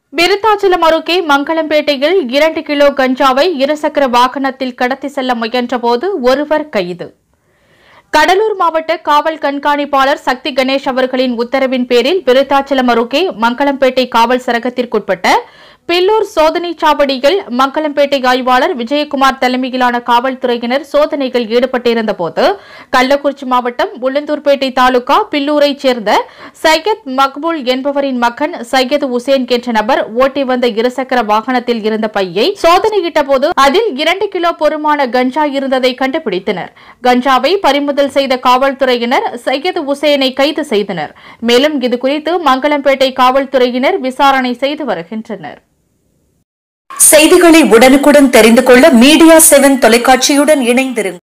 விருத்தாச்சலம் அருகே மங்களம்பேட்டையில் இரண்டு கிலோ கஞ்சாவை இருசக்கர வாகனத்தில் கடத்தி செல்ல முயன்றபோது ஒருவர் கைது கடலூர் மாவட்ட காவல் கண்காணிப்பாளர் சக்தி கணேஷ் அவர்களின் உத்தரவின் பேரில் விருத்தாச்சலம் அருகே மங்களம்பேட்டை காவல் சரகத்திற்குட்பட்ட பில்லூர் சோதனைச் சாவடியில் மங்களம்பேட்டை ஆய்வாளர் விஜயகுமார் தலைமையிலான காவல்துறையினர் சோதனையில் ஈடுபட்டிருந்தபோது கள்ளக்குறிச்சி மாவட்டம் உளுந்தூர்பேட்டை தாலுகா பில்லூரைச் சேர்ந்த சையத் மக்பூல் என்பவரின் மகன் சையத் உசேன் என்ற நபர் ஓட்டி வந்த இருசக்கர வாகனத்தில் இருந்த பையை சோதனையிட்ட போது அதில் இரண்டு கிலோ பொறுமான கஞ்சா இருந்ததை கண்டுபிடித்தனர் கஞ்சாவை பறிமுதல் செய்த காவல்துறையினர் சையத் உசேனை கைது செய்தனர் மேலும் இதுகுறித்து மங்களம்பேட்டை காவல்துறையினர் விசாரணை செய்து வருகின்றனர் செய்திகளை உடனுக்குடன் தெரிந்து கொள்ள மீடியா செவன் தொலைக்காட்சியுடன் இணைந்திருங்கள்